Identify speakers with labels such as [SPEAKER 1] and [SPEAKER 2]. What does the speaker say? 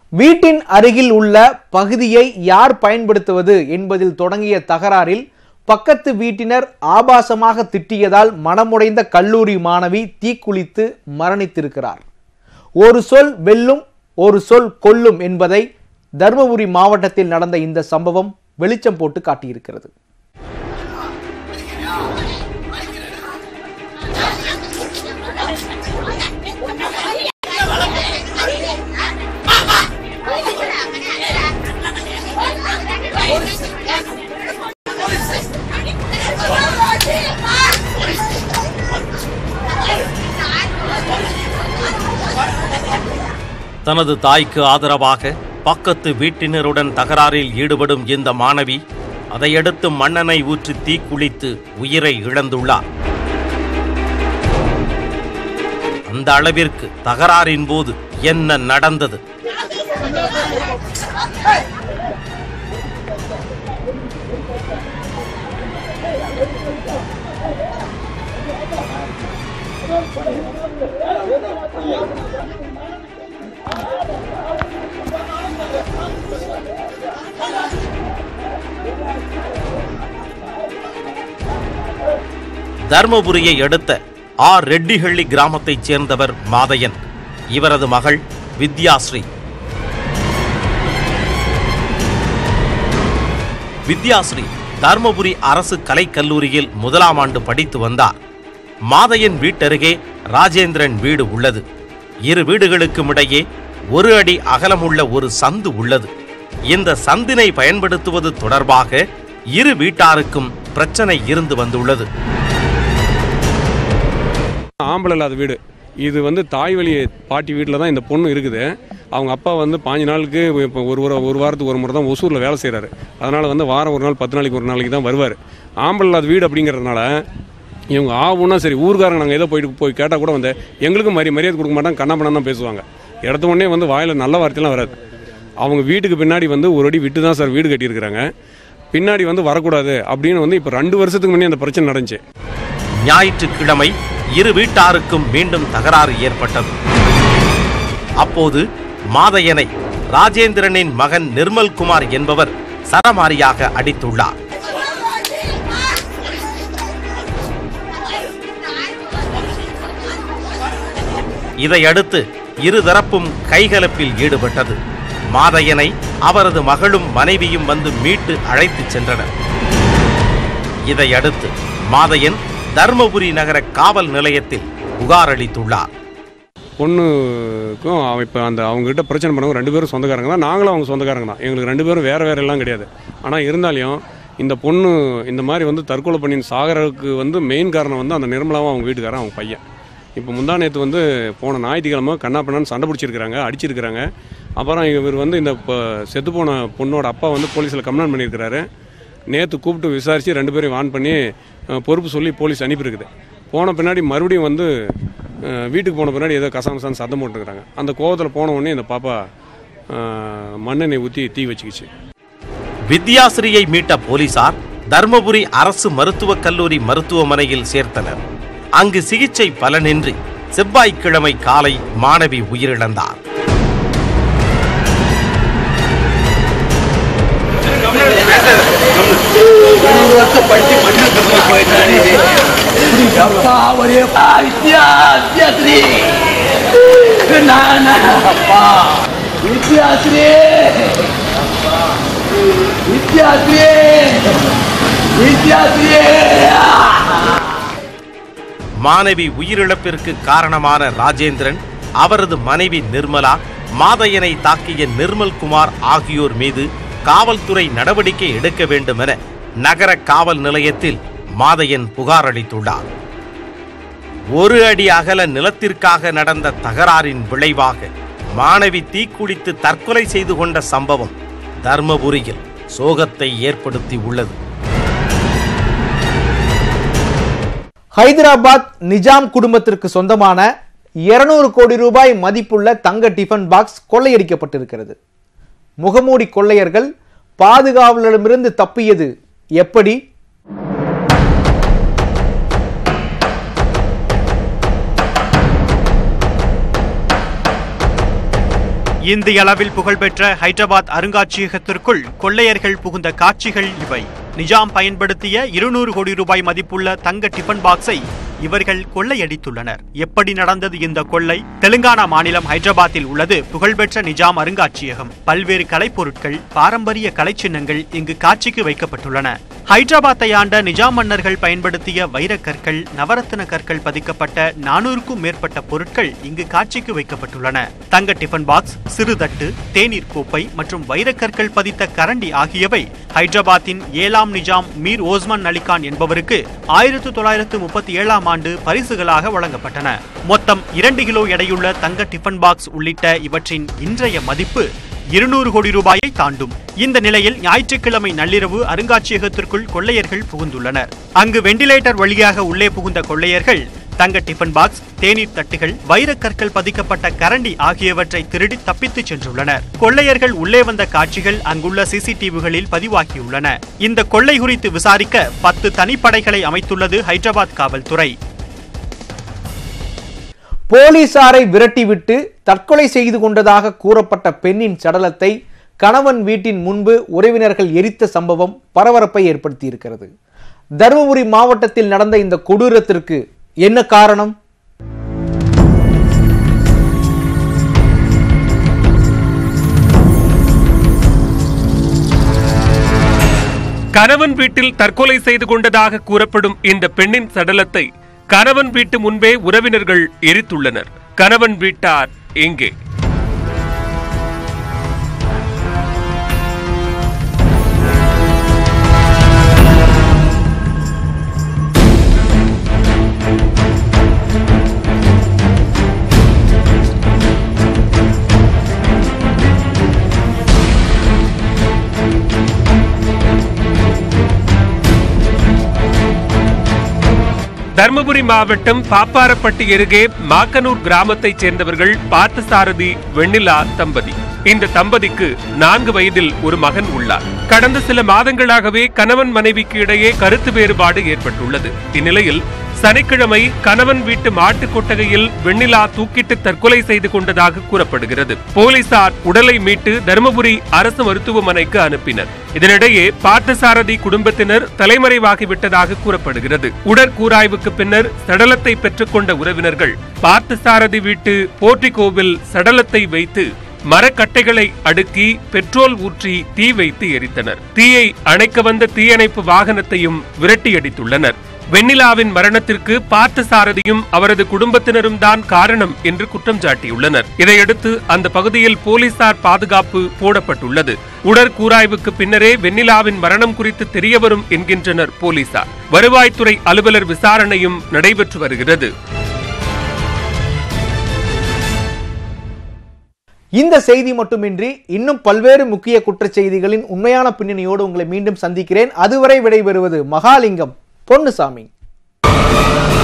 [SPEAKER 1] வீட்டின் அருகில் உள்ள பகுதியை யார் பயன்படுத்துவது என்பதில் தொடங்கிய தகராறில் பக்கத்து வீட்டினர் ஆபாசமாக திட்டியதால் மனமுடைந்த கல்லூரி மாணவி தீக்குளித்து மரணித்திருக்கிறார் ஒரு சொல் வெல்லும் ஒரு சொல் கொல்லும் என்பதை தருமபுரி மாவட்டத்தில் நடந்த இந்த சம்பவம் வெளிச்சம் போட்டு காட்டியிருக்கிறது
[SPEAKER 2] தனது தாய்க்கு ஆதரவாக பக்கத்து வீட்டினருடன் தகராறில் ஈடுபடும் இந்த மாணவி அதையடுத்து மண்ணெண்ணெய் ஊற்றி தீக்குளித்து உயிரை இழந்துள்ளார் அந்த அளவிற்கு தகராறின் போது என்ன நடந்தது தர்மபுரியை அடுத்த ஆர் ரெட்டிஹள்ளி கிராமத்தைச் சேர்ந்தவர் மாதையன் இவரது மகள் வித்யாஸ்ரீ வித்யாஸ்ரீ தர்மபுரி அரசு கலைக்கல்லூரியில் முதலாம் ஆண்டு படித்து வந்தார் மாதையன் வீட்டருகே ராஜேந்திரன் வீடு உள்ளது இரு வீடுகளுக்கும் இடையே ஒரு அடி அகலமுள்ள ஒரு சந்து உள்ளது இந்த சந்தினை பயன்படுத்துவது தொடர்பாக இரு வீட்டாருக்கும் பிரச்சனை இருந்து வந்துள்ளது
[SPEAKER 3] ஆம்பளை இல்லாத வீடு இது வந்து தாய் வழி பாட்டி வீட்டில் தான் இந்த பொண்ணு இருக்குது அவங்க அப்பா வந்து பாஞ்சு நாளுக்கு இப்போ ஒரு ஒரு ஒரு வாரத்துக்கு ஒரு முறை தான் ஒசூரில் வேலை செய்கிறாரு அதனால் வந்து வாரம் ஒரு நாள் பத்து நாளைக்கு ஒரு நாளைக்கு தான் வருவார் ஆம்பளை இல்லாத வீடு அப்படிங்கிறதுனால இவங்க ஆவுன்னா சரி ஊர்க்காரங்க நாங்கள் ஏதோ போயிட்டு போய் கேட்டால் கூட வந்து எங்களுக்கும் மரி மரியாதை கொடுக்க மாட்டாங்க கண்ணா தான் பேசுவாங்க இடத்த உடனே வந்து வாயில் நல்ல வார்த்தையெல்லாம் வராது அவங்க வீட்டுக்கு பின்னாடி வந்து ஒரு அடி விட்டு தான் சார் வீடு கட்டியிருக்கிறாங்க பின்னாடி வந்து வரக்கூடாது அப்படின்னு வந்து இப்போ ரெண்டு வருஷத்துக்கு முன்னே அந்த பிரச்சனை நடந்துச்சு
[SPEAKER 2] ஞாயிற்றுக்கிழமை இரு வீட்டாருக்கும் மீண்டும் தகராறு ஏற்பட்டது அப்போது மாதையனை ராஜேந்திரனின் மகன் நிர்மல்குமார் என்பவர் சரமாரியாக அடித்துள்ளார் இதையடுத்து இருதரப்பும் கைகலப்பில் ஈடுபட்டது மாதையனை அவரது மகளும் மனைவியும் வந்து மீட்டு அழைத்துச் சென்றனர் இதையடுத்து மாதையன் தர்மபுரி நகர காவல் நிலையத்தில் புகார் அளித்துள்ளார்
[SPEAKER 3] பொண்ணுக்கும் அவன் இப்போ அந்த அவங்ககிட்ட பிரச்சனை பண்ணவங்க ரெண்டு பேரும் சொந்தக்காரங்க தான் நாங்களும் அவங்க சொந்தக்காரங்க தான் எங்களுக்கு ரெண்டு பேரும் வேறு வேறு எல்லாம் கிடையாது ஆனால் இருந்தாலும் இந்த பொண்ணு இந்த மாதிரி வந்து தற்கொலை பண்ணி சாகறதுக்கு வந்து மெயின் காரணம் வந்து அந்த நிர்மலாவும் அவங்க வீட்டுக்காரன் அவங்க பையன் இப்போ முந்தா நேற்று வந்து போன ஞாயிற்றுக்கிழமை கண்ணா பண்ணான்னு சண்டை பிடிச்சிருக்கிறாங்க அடிச்சிருக்கிறாங்க அப்புறம் இவர் வந்து இந்த இப்போ செத்துப்போன பொண்ணோட அப்பா வந்து போலீஸில் கம்ப்ளைண்ட் பண்ணியிருக்கிறாரு நேற்று கூப்பிட்டு விசாரித்து ரெண்டு பேரையும் வான் பண்ணி அஹ், பொறுப்பு சொல்லி போலீஸ் அனுப்பியிருக்குது போன பின்னாடி மறுபடியும் வந்து அஹ், வீட்டுக்கு போன பின்னாடி ஏதோ கசாமசான்னு சத்தம் போட்டுருக்குறாங்க அந்த கோவத்தில் போன உடனே இந்த பாப்பா அஹ், மண்ணெண்ணெய் ஊற்றி தீ வச்சுக்கிச்சு
[SPEAKER 2] வித்யாஸ்ரீயை மீட்ட போலீசார் தர்மபுரி அரசு மருத்துவக் கல்லூரி மருத்துவமனையில் சேர்த்தனர் அங்கு சிகிச்சை பலனின்றி செவ்வாய்க்கிழமை காலை மாணவி உயிரிழந்தார்
[SPEAKER 4] அப்பா ஒரே வித்யா வித்யாஸ்ரீ நானா அப்பா வித்யாஸ்ரீ வித்யாஸ்ரீ வித்யாஸ்ரீ
[SPEAKER 2] மாணவி உயிரிழப்பிற்கு காரணமான ராஜேந்திரன் அவரது மனைவி நிர்மலா மாதையனை தாக்கிய நிர்மல்குமார் ஆகியோர் மீது காவல்துறை நடவடிக்கை எடுக்க வேண்டும் என நகர காவல் நிலையத்தில் மாதையன் புகார் அளித்துள்ளார் ஒரு அடி அகல நிலத்திற்காக நடந்த தகராறின் விளைவாக மாணவி தீக்குளித்து தற்கொலை செய்து கொண்ட சம்பவம் தர்மபுரியில் சோகத்தை ஏற்படுத்தி உள்ளது
[SPEAKER 1] ஹைதராபாத் நிஜாம் குடும்பத்திற்கு சொந்தமான 200 கோடி ரூபாய் மதிப்புள்ள தங்க டிஃபன் பாக்ஸ் கொள்ளையடிக்கப்பட்டிருக்கிறது முகமூடி கொள்ளையர்கள் பாதுகாவலரிடமிருந்து தப்பியது எப்படி
[SPEAKER 5] இந்திய அளவில் புகழ்பெற்ற ஹைதராபாத் அருங்காட்சியகத்திற்குள் கொள்ளையர்கள் புகுந்த காட்சிகள் இவை நிஜாம் பயன்படுத்திய இருநூறு கோடி ரூபாய் மதிப்புள்ள தங்க டிஃபன் பாக்ஸை இவர்கள் கொள்ளையடித்துள்ளனர் எப்படி நடந்தது இந்த கொள்ளை தெலுங்கானா மாநிலம் ஹைதராபாத்தில் உள்ளது புகழ்பெற்ற நிஜாம் அருங்காட்சியகம் பல்வேறு கலைப்பொருட்கள் பாரம்பரிய கலைச்சின்னங்கள் இங்கு காட்சிக்கு வைக்கப்பட்டுள்ளன ஹைதராபாத்தை ஆண்ட நிஜாம் மன்னர்கள் பயன்படுத்திய வைரக்கற்கள் நவரத்தின கற்கள் பதிக்கப்பட்ட நானூறுக்கும் மேற்பட்ட பொருட்கள் இங்கு காட்சிக்கு வைக்கப்பட்டுள்ளன தங்க டிஃபன் பாக்ஸ் சிறுதட்டு தேநீர் கோப்பை மற்றும் வைரக்கற்கள் பதித்த கரண்டி ஆகியவை ஹைதராபாத்தின் ஏழாம் நிஜாம் மீர் ஓஸ்மான் அலிகான் என்பவருக்கு ஆயிரத்து தொள்ளாயிரத்து முப்பத்தி ஏழாம் ஆண்டு பரிசுகளாக வழங்கப்பட்டன மொத்தம் இரண்டு கிலோ எடையுள்ள தங்க டிஃபன் பாக்ஸ் உள்ளிட்ட இவற்றின் இன்றைய மதிப்பு இருநூறு கோடி ரூபாயை தாண்டும் இந்த நிலையில் ஞாயிற்றுக்கிழமை நள்ளிரவு அருங்காட்சியகத்திற்குள் கொள்ளையர்கள் புகுந்துள்ளனர் அங்கு வெண்டிலேட்டர் வழியாக உள்ளே புகுந்த கொள்ளையர்கள் தங்க டிஃபன் பாக்ஸ் தேநீர் தட்டுகள் வைரக்கற்கள் பதிக்கப்பட்ட கரண்டி ஆகியவற்றை திருடி தப்பித்துச் சென்றுள்ளனர் கொள்ளையர்கள் உள்ளே வந்த காட்சிகள் அங்குள்ள சிசிடிவிகளில் பதிவாகியுள்ளன இந்த கொள்ளை குறித்து விசாரிக்க பத்து தனிப்படைகளை அமைத்துள்ளது ஹைதராபாத் காவல்துறை
[SPEAKER 1] போலீசாரை விரட்டிவிட்டு தற்கொலை செய்து கொண்டதாக கூறப்பட்ட பெண்ணின் சடலத்தை கணவன் வீட்டின் முன்பு உறவினர்கள் எரித்த சம்பவம் பரபரப்பை ஏற்படுத்தியிருக்கிறது தருமபுரி மாவட்டத்தில் நடந்த இந்த கொடூரத்திற்கு என்ன காரணம்
[SPEAKER 6] கணவன் வீட்டில் தற்கொலை செய்து கொண்டதாக கூறப்படும் இந்த பெண்ணின் சடலத்தை கணவன் வீட்டு முன்பே உறவினர்கள் எரித்துள்ளனர் கணவன் வீட்டார் எங்கே தர்மபுரி மாவட்டம் பாப்பாரப்பட்டி அருகே மாக்கனூர் கிராமத்தைச் சேர்ந்தவர்கள் பார்த்தசாரதி வெண்ணிலா தம்பதி இந்த தம்பதிக்கு நான்கு வயதில் ஒரு மகன் உள்ளார் கடந்த சில மாதங்களாகவே கணவன் மனைவிக்கு இடையே கருத்து வேறுபாடு ஏற்பட்டுள்ளது இந்நிலையில் சனிக்கிழமை கணவன் வீட்டு மாட்டுக் கொட்டகையில் வெண்ணிலா தூக்கிட்டு தற்கொலை செய்து கொண்டதாக கூறப்படுகிறது போலீசார் உடலை மீட்டு தருமபுரி அரசு மருத்துவமனைக்கு அனுப்பினர் இதனிடையே பார்த்தசாரதி குடும்பத்தினர் தலைமறைவாகிவிட்டதாக கூறப்படுகிறது உடற்கூராய்வுக்கு பின்னர் சடலத்தை பெற்றுக்கொண்ட உறவினர்கள் பார்த்தசாரதி வீட்டு போர்டிகோவில் சடலத்தை வைத்து மரக்கட்டைகளை அடுக்கி பெட்ரோல் ஊற்றி தீ வைத்து எரித்தனர் தீயை அணைக்க வந்த தீயணைப்பு வாகனத்தையும் விரட்டியடித்துள்ளனர் வெண்ணிலாவின் மரணத்திற்கு பார்த்தசாரதியும் அவரது குடும்பத்தினரும் தான் காரணம் என்று குற்றம் சாட்டியுள்ளனர் இதையடுத்து அந்த பகுதியில் போலீசார் பாதுகாப்பு போடப்பட்டுள்ளது உடற்கூராய்வுக்கு பின்னரே வெண்ணிலாவின் மரணம் குறித்து தெரியவரும் என்கின்றனர் போலீசார் வருவாய்த்துறை அலுவலர் விசாரணையும் நடைபெற்று வருகிறது
[SPEAKER 1] இந்த செய்தி மட்டுமின்றி இன்னும் பல்வேறு முக்கிய குற்றச் செய்திகளின் உண்மையான பின்னணியோடு உங்களை மீண்டும் சந்திக்கிறேன் அதுவரை விடைபெறுவது மகாலிங்கம் பொன்னுசாமி